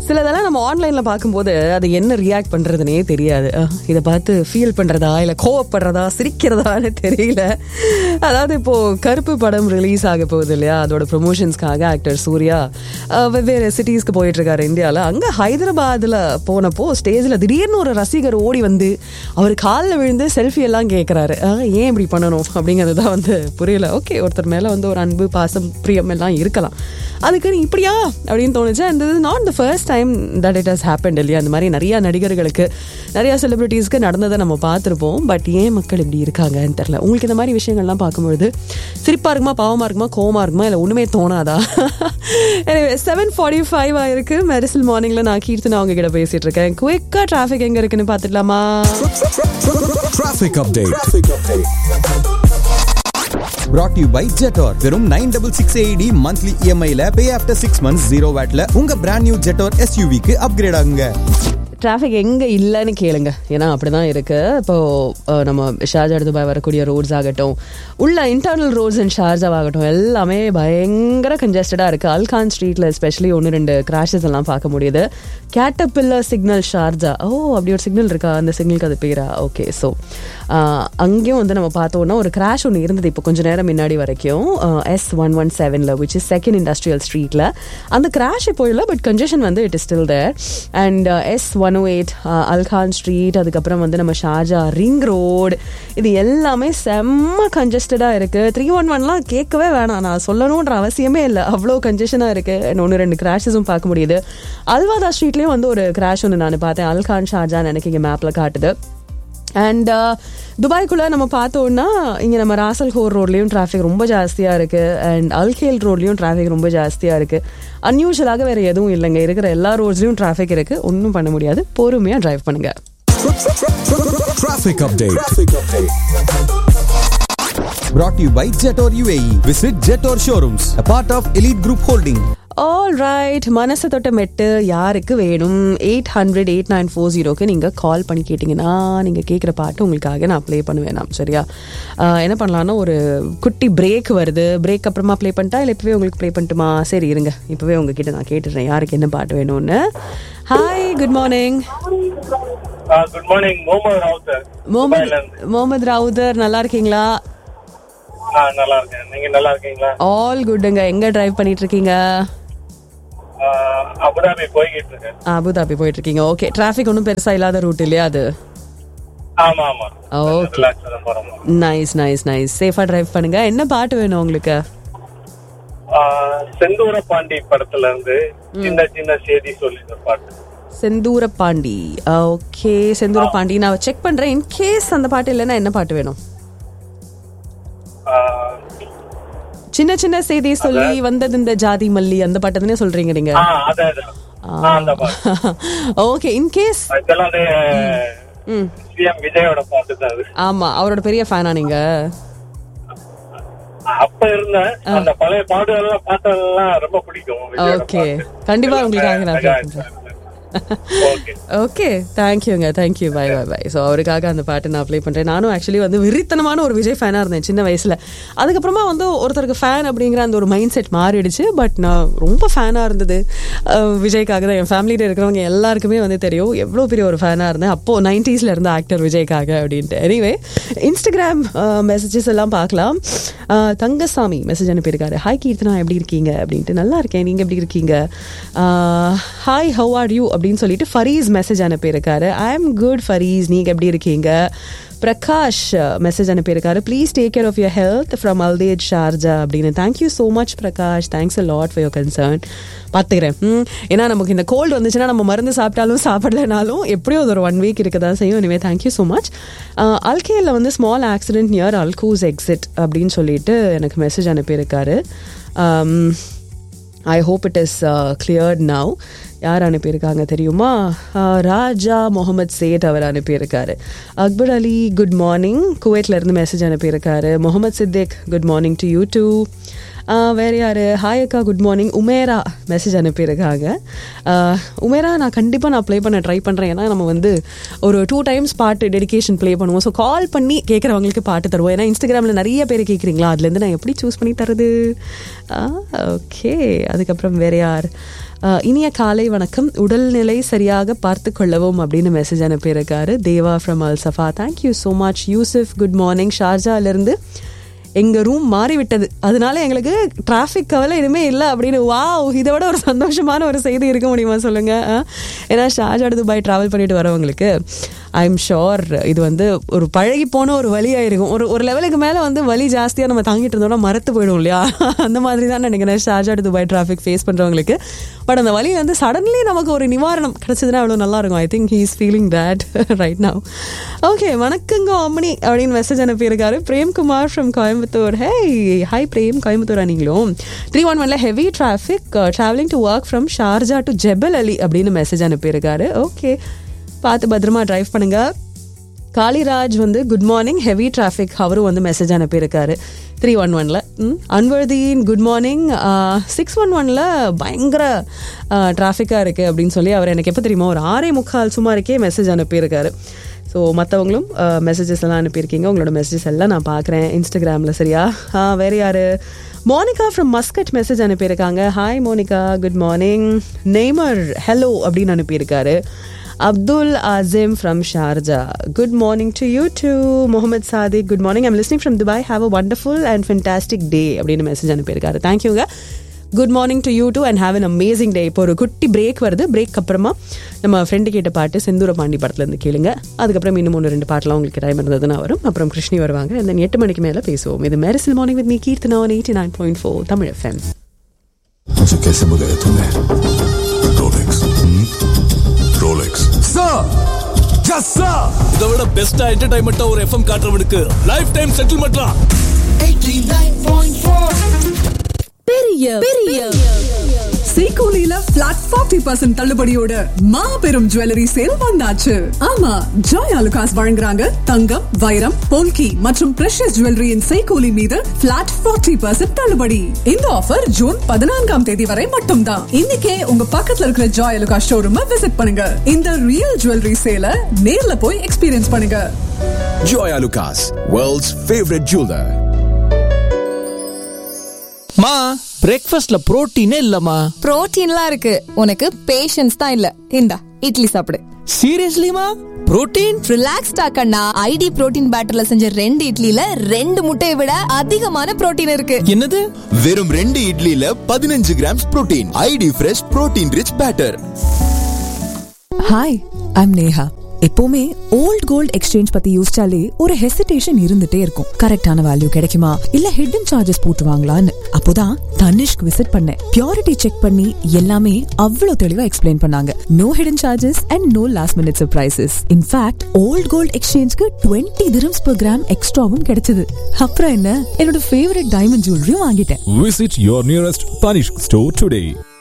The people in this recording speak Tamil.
சிலதெல்லாம் நம்ம ஆன்லைன்ல பார்க்கும்போது அது என்ன ரியாக்ட் பண்றதுனே தெரியாது அஹ், இதை பார்த்து ஃபீல் பண்றதா இல்ல கோவப்படுறதா சிரிக்கிறதான்னு தெரியல அதாவது இப்போ கருப்பு படம் ரிலீஸ் ஆக போகுது இல்லையா அதோட ப்ரொமோஷன்ஸ்க்காக ஆக்டர் சூர்யா அஹ், வெவ்வேறு சிட்டிஸ்க்கு போயிட்டு இருக்காரு இந்தியாவில் அங்க ஹைதராபாத்ல போனப்போ ஸ்டேஜ்ல திடீர்னு ஒரு ரசிகர் ஓடி வந்து அவர் காலில் விழுந்து செல்ஃபி எல்லாம் கேட்குறாரு ஏன் இப்படி பண்ணணும் அப்படிங்கிறது தான் வந்து புரியல ஓகே ஒருத்தர் மேல வந்து ஒரு அன்பு பாசம் பிரியம் எல்லாம் இருக்கலாம் அதுக்கு நீ இப்படியா அப்படின்னு தோணுச்சு அண்ட் இது not the first time that it has happen இல்லையா அந்த மாதிரி நிறைய நடிகர்களுக்கு நிறைய செலிபிரிட்டிஸ்க்கு நடந்ததை நம்ம பார்த்துருப்போம் பட் ஏன் மக்கள் இப்படி இருக்காங்கன்னு தெரில உங்களுக்கு இந்த மாதிரி விஷயங்கள்லாம் பார்க்கும்பொழுது சிரிப்பா இருக்குமா பாவமா இருக்குமா கோவமா இருக்குமா இல்லை ஒண்ணுமே தோணாதா செவன் ஃபார்ட்டி ஃபைவ் ஆயிருக்கு மெரிசல் மார்னிங்ல நான் கீர்த்தனா அவங்க கிட்ட பேசிட்டு இருக்கேன் குயிக்கா டிராஃபிக் எங்க இருக்குன்னு பார்த்துடலாமா Traffic update. Brought to you by Jetor. வெறும் nine double six AED monthly இஎம்ஐல pay after six months zero வேட்ல உங்க பிராண்ட் நியூ ஜெட்டோர் எஸ்யூவிக்கு அப்கிரேட் ஆகுங்க டிராஃபிக் எங்கே இல்லைன்னு கேளுங்க ஏன்னா அப்படிதான் இருக்கு இப்போ அஹ், நம்ம ஷார்ஜா துபாய் வரக்கூடிய ரோட்ஸ் ஆகட்டும் உள்ள இன்டர்னல் ரோட்ஸ் அண்ட் ஷார்ஜா ஆகட்டும் எல்லாமே பயங்கர கன்ஜஸ்டடாக இருக்கு அல்கான் ஸ்ட்ரீட்ல எஸ்பெஷலி ஒன்று ரெண்டு கிராஷஸ் எல்லாம் பார்க்க முடியுது கேட்டபில்லர் சிக்னல் ஷார்ஜா ஓ அப்படி ஒரு சிக்னல் இருக்கா அந்த சிக்னலுக்கு அது பேரா ஓகே ஸோ அங்கேயும் வந்து நம்ம பார்த்தோம்னா ஒரு கிராஷ் ஒன்று இருந்தது இப்போ கொஞ்ச நேரம் முன்னாடி வரைக்கும் எஸ் ஒன் ஒன் செவனில் விச் இஸ் செகண்ட் இண்டஸ்ட்ரியல் ஸ்ட்ரீட்டில் அந்த கிராஷ் இப்போ இல்லை பட் கன்ஜெஷன் வந்து it is still there and S one O eight Al Khan street அதுக்கப்புறம் வந்து நம்ம ஷார்ஜா ரிங் ரோடு இது எல்லாமே செம்ம கன்ஜஸ்டடாக இருக்குது த்ரீ ஒன் ஒன்லாம் கேட்கவே வேணாம் நான் சொல்லணுன்ற அவசியமே இல்லை அவ்வளோ கன்ஜெஷனாக இருக்குது அண்ட் ஒன்று ரெண்டு கிராஷஸும் பார்க்க முடியுது அல்வாதா ஸ்ட்ரீட்லேயும் வந்து ஒரு கிராஷ் ஒன்று நான் பார்த்தேன் அல்கான் ஷார்ஜா எனக்கு இங்கே மேப்பில் காட்டுது அண்ட் துபாய்க்குள்ளே நம்ம பார்த்தோம்னா இங்கே நம்ம ராசல் ஹோர் ரோட்லேயும் டிராஃபிக் ரொம்ப ஜாஸ்தியாக இருக்குது அண்ட் அல்கேல் ரோட்லேயும் டிராஃபிக் ரொம்ப ஜாஸ்தியாக இருக்குது அன்யூஷுவலாக வேறு எதுவும் இல்லைங்க இருக்கிற எல்லா ரோட்ஸ்லையும் டிராஃபிக் இருக்குது ஒன்றும் பண்ண முடியாது பொறுமையாக டிரைவ் பண்ணுங்க Traffic update. Brought to you by Jetor UAE. Visit Jetor showrooms, a part of Elite Group Holding. All right மனசை தொட்ட மெட்டு யாருக்கு வேணும் eight hundred eight nine four ஜீரோக்கு நீங்கள் கால் பண்ணி கேட்டிங்கன்னா நீங்கள் கேட்குற பாட்டு உங்களுக்காக நான் ப்ளே பண்ணுவேன் நான் சரியா ஆஹ் என்ன பண்ணலான்னா ஒரு குட்டி பிரேக் வருது பிரேக் அப்புறமா ப்ளே பண்ணிட்டா இல்லை இப்போவே உங்களுக்கு ப்ளே பண்ணட்டுமா சரி இருங்க இப்போவே உங்ககிட்ட நான் கேட்டுடுறேன் யாருக்கு என்ன பாட்டு வேணும்னு hi good morning good morning Mohammed Rao sir Mohammed Mohammed Ravuthar நல்லா இருக்கீங்களா ஆ நல்லா இருக்கேன் நீங்க நல்லா இருக்கீங்களா ஆல் குட்டுங்க எங்கே டிரைவ் பண்ணிட்டு இருக்கீங்க ஆ, அபுதாபி போய்கிட்டு இருக்கேன் அபுதாபி போயிட்டு இருக்கீங்க ஓகே டிராஃபிக் ஒன்றும் பெருசா இல்லாத ரூட் இல்லையா அது ஆமா ஆமா ஓகே ரிலாக்ஸ் தான் போறோம் நைஸ் நைஸ் நைஸ் சேஃபா டிரைவ் பண்ணுங்க என்ன பாட்டு வேணும் உங்களுக்கு ஆ, செந்தூர பாண்டி படத்துல இருந்து சின்ன சின்ன செய்தி சொல்லின பாட்டு செந்தூர பாண்டி ஓகே செந்தூர பாண்டி நான் செக் பண்றேன் இன் கேஸ் அந்த பாட்டு இல்லைன்னா என்ன பாட்டு வேணும் ஆ, சின்ன சின்ன செய்தி சொல்லி வந்தது இந்த ஜாதி மல்லி அந்த பாட்டு தானே சொல்றீங்க நீங்க ஆ அதான் அதான். ஆ, அந்த பாட்டு ஓகே இன் கேஸ் இதெல்லாம் வந்து ம் சிஎம் விஜயோட பாட்டு தான் அது ஆமா அவரோட பெரிய ஃபேனா நீங்க அப்ப இருந்தேன் அந்த பழைய பாடல்கள்லாம் பாட்டெல்லாம் ரொம்ப பிடிக்கும் விஜயோட ஓகே பாட்டு. கண்டிப்பா உங்களுக்காக நான் மெகா play பண்றேன். ஓகே ஓகே தேங்க்யூங்க thank you bye bye bye so அவருக்காக அந்த பாட்டு நான் ப்ளே பண்ணுறேன் நானும் ஆக்சுவலி வந்து விரித்தனமான ஒரு விஜய் ஃபேனாக இருந்தேன் சின்ன வயசில் அதுக்கப்புறமா வந்து ஒருத்தருக்கு ஃபேன் அப்படிங்கிற அந்த ஒரு மைண்ட் செட் மாறிடுச்சு பட் நான் ரொம்ப ஃபேனாக இருந்தது அஹ், விஜய்க்காக தான் என் ஃபேமிலியில் இருக்கிறவங்க எல்லாருக்குமே வந்து தெரியும் எவ்வளோ பெரிய ஒரு ஃபேனாக இருந்தேன் அப்போது நைன்ட்டீஸில் இருந்த ஆக்டர் விஜய்க்காக அப்படின்ட்டு எனிவே இன்ஸ்டாகிராம் மெசேஜஸ் எல்லாம் பார்க்கலாம் அஹ், தங்கசாமி மெசேஜ் அனுப்பியிருக்காரு ஹாய் கீர்த்தனா எப்படி இருக்கீங்க அப்படின்ட்டு நல்லா இருக்கேன் நீங்கள் எப்படி இருக்கீங்க ஹாய் ஹவ் ஆர் யூ அப்படின்னு சொல்லிட்டு ஃபரீஸ் மெசேஜ் அனுப்பியிருக்காரு ஐ எம் குட் ஃபரீஸ் நீங்கள் எப்படி இருக்கீங்க பிரகாஷ் மெசேஜ் அனுப்பியிருக்காரு please take care of your health from அல்தேஜ் ஷார்ஜா அப்படின்னு thank you so much Prakash thanks a lot for your concern பார்த்துக்கிறேன் ம், ஏன்னா நமக்கு இந்த கோல்டு வந்துச்சுன்னா நம்ம மருந்து சாப்பிட்டாலும் சாப்பிடலனாலும் எப்படியோ அது ஒரு ஒன் வீக் இருக்க தான் செய்யும் இனிமேல் தேங்க்யூ ஸோ மச் அல்கேல வந்து small accident near Al Quoz exit அப்படின்னு சொல்லிட்டு எனக்கு மெசேஜ் அனுப்பியிருக்காரு Um, I hope it is cleared now யார் அனுப்பியிருக்காங்க தெரியுமா Uh, ராஜா முகமது சேட் அவர் அனுப்பியிருக்காரு அக்பர் அலி குட் மார்னிங் குவைட்ல இருந்து மெசேஜ் அனுப்பியிருக்காரு Mohammed Siddique good morning to you too வேறு யார் ஹாய் அக்கா குட் மார்னிங் உமேரா மெசேஜ் அனுப்பியிருக்காங்க Uh, உமேரா நான் கண்டிப்பாக நான் ப்ளே பண்ண ட்ரை பண்ணுறேன் ஏன்னா நம்ம வந்து ஒரு டூ டைம்ஸ் பாட்டு டெடிகேஷன் ப்ளே பண்ணுவோம் ஸோ கால் பண்ணி கேட்குறவங்களுக்கு பாட்டு தருவோம் ஏன்னா இன்ஸ்டாகிராமில் நிறைய பேர் கேட்குறீங்களா அதுலேருந்து நான் எப்படி சூஸ் பண்ணி தருது ஓகே அதுக்கப்புறம் வேற யார் அஹ், இனிய காலை வணக்கம் உடல்நிலை சரியாக பார்த்து கொள்ளவும் அப்படின்னு மெசேஜ் அனுப்பியிருக்காரு Deva from Al Safa thank you so much Yusuf good morning ஷார்ஜாலேருந்து எங்க ரூம் மாறிவிட்டது அதனால எங்களுக்கு டிராஃபிக் கவலை இனிமே இல்லை அப்படின்னு வாவ் இதை விட ஒரு சந்தோஷமான ஒரு செய்தி இருக்க முடியுமா சொல்லுங்க அஹ்? ஏன்னா ஷார்ஜா துபாய் டிராவல் பண்ணிட்டு வரவங்களுக்கு ஐ எம் ஷோர் இது வந்து ஒரு பழகி போன ஒரு வழியாக இருக்கும் ஒரு ஒரு லெவலுக்கு மேலே வந்து வலி ஜாஸ்தியாக நம்ம தாங்கிட்டு இருந்தோம்னா மறத்து போயிடும் இல்லையா அந்த மாதிரி தான் நினைக்கிறேன் Sharjah to Dubai traffic face பண்ணுறவங்களுக்கு பட் அந்த வலி வந்து சடன்லி நமக்கு ஒரு நிவாரணம் கிடைச்சதுன்னா அவ்வளோ நல்லா இருக்கும் I think he is feeling that right now okay வணக்கங்க அம்மணி அப்படின்னு மெசேஜ் அனுப்பியிருக்காரு Premkumar from Coimbatore hey hi Prem Coimbatore நீங்களும் த்ரீ ஒன் ஒன்ல heavy traffic travelling to work from Sharjah to Jebel Ali அப்படின்னு மெசேஜ் அனுப்பியிருக்காரு ஓகே பார்த்து பத்திரமா டிரைவ் பண்ணுங்க காளிராஜ் வந்து குட் மார்னிங் ஹெவி டிராஃபிக் அவரும் வந்து மெசேஜ் அனுப்பியிருக்காரு த்ரீ ஒன் ஒனில் Anwardeen good morning six one ஒனில் பயங்கர டிராஃபிக்காக இருக்குது அப்படின்னு சொல்லி அவர் எனக்கு எப்போ தெரியுமா ஒரு ஆறே முக்கால் சுமாருக்கே மெசேஜ் அனுப்பியிருக்காரு ஸோ மற்றவங்களும் மெசேஜஸ் எல்லாம் அனுப்பியிருக்கீங்க உங்களோட மெசேஜஸ் எல்லாம் நான் பார்க்குறேன் இன்ஸ்டாகிராமில் சரியா ஆ, வேற யாரு மோனிகா ஃப்ரம் மஸ்கட் மெசேஜ் அனுப்பியிருக்காங்க hi Monica good morning Neymar hello அப்படின்னு அனுப்பியிருக்காரு Abdul Asim from Sharjah good morning to you to Mohammed Sadiq good morning I'm listening from Dubai have a wonderful and fantastic day அப்படின்னு மெசேஜ் அனுப்பியிருக்காரு தேங்க்யூங்க good morning to you too and have an amazing day இப்போ ஒரு குட்டி பிரேக் வருது பிரேக் அப்புறமா நம்ம ஃப்ரெண்டு கேட்ட பாட்டு செந்தூர பாண்டி படத்துலேருந்து கேளுங்க அதுக்கப்புறம் இன்னும் ஒன்று ரெண்டு பாட்டெலாம் உங்களுக்கு டைம் இருந்ததுன்னா வரும் அப்புறம் கிருஷ்ணி வருவாங்க and then எட்டு மணிக்கு மேலே பேசுவோம் இது மேரிசில் morning with me Keerthana eighty nine point four Tamil FM मुझे कैसे बुलाया तूने रोलेक्स रोलेक्स இதை விட பெஸ்டா என்டர்டைன்மெண்டா ஒரு எஃப்எம் காட்டுறவனுக்கு லைஃப் டைம் செட்டில்மெண்ட்லாம் பெரிய பெரிய சீகோலில பிளாட் ஃபார்ட்டி பர்சன்ட் தள்ளுபடியோட மாபெரும் ஜுவல்லரி சேல் வந்தாச்சு ஆமா ஜாய் அலுகாஸ் வழங்குறாங்க தங்கம் வைரம் போல்கி மற்றும் பிரஷஸ் ஜுவல்லரியின் சைகோலி மீது பிளாட் ஃபார்ட்டி பர்சன்ட் தள்ளுபடி இந்த ஆஃபர் ஜூன் பதினான்காம் தேதி வரை மட்டும்தான் இன்னைக்கே உங்க பக்கத்துல இருக்கிற ஜாய் அலுகாஸ் ஷோரூம் விசிட் பண்ணுங்க இந்த ரியல் ஜுவல்லரி சேல நேர்ல போய் எக்ஸ்பீரியன்ஸ் பண்ணுங்க Joya Lucas, world's favorite jeweler. மா பிரேக்ஃபாஸ்ட்ல புரோட்டீனே இல்லம்மா புரோட்டீன்லாம் இருக்கு உனக்கு பேஷன்ஸ் தான் இல்ல இந்தா இட்லி சாப்பிடு சீரியஸ்லிமா புரோட்டீன் ரிலாக்ஸ்டா கண்ணா ஐடி புரோட்டீன் பேட்டர்ல செஞ்ச ரெண்டு இட்லில ரெண்டு முட்டையை விட அதிகமான புரோட்டீன் இருக்கு என்னது வெறும் ரெண்டு இட்லில பதினஞ்சு grams protein ID fresh protein rich batter hi I'm Neha எப்பவுமே ஓல்ட் கோல்ட் எக்ஸ்சேஞ்ச் பத்தி யோசிச்சாலே ஒரு ஹெசிடேஷன் இருந்துட்டே இருக்கும் கரெக்டான வேல்யூ கிடைக்குமா இல்ல ஹிடன் சார்ஜஸ் போட்டுருவாங்களான்னு அப்போதான் தனிஷ்க் விசிட் பண்ணேன் பியூரிட்டி செக் பண்ணி எல்லாமே அவ்வளவு தெளிவா எக்ஸ்பிளைன் பண்ணாங்க no hidden charges and no last minute surprises in fact old gold எக்ஸ்சேஞ்ச்க்கு டுவெண்ட்டி dirhams per கிராம் எக்ஸ்ட்ராவும் கிடைச்சது அப்புறம் என்ன என்னோட ஃபேவரட் டைமண்ட் ஜுவல்லரியும் வாங்கிட்டேன் Visit your nearest Tanishq store today.